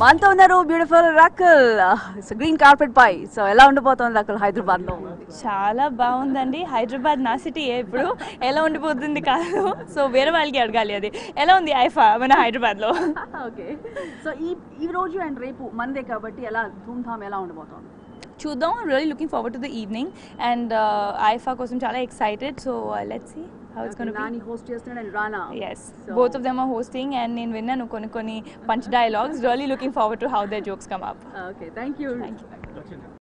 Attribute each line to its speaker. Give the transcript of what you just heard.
Speaker 1: మనతో ఉన్నారు beautiful Rakul green carpet పై సో ఎలా ఉండిపోతుంది రకుల్ హైదరాబాద్ లో
Speaker 2: చాలా బాగుందండి హైదరాబాద్ నా సిటీయే ఇప్పుడు ఎలా ఉండిపోతుంది కాదు సో వేరే వాళ్ళకి అడగాలి అది ఎలా ఉంది ఐఫా మన హైదరాబాద్లో
Speaker 1: ఓకే సో ఈ ఈ రోజు అండ్ రేపు మందే కాబట్టి ఎలా ధూమ్ ధామ్ ఎలా ఉండబోతోంది
Speaker 2: చూద్దాం really looking forward to the evening and IIFA కోసం చాలా excited so let's see how it's gonna
Speaker 1: Nani host చేస్తున్నాడు and Rana
Speaker 2: yes both of them are hosting and నేను విన్నాను కొన్ని కొన్ని punch dialogues really looking forward to how the jokes come up
Speaker 1: okay thank you
Speaker 2: thank you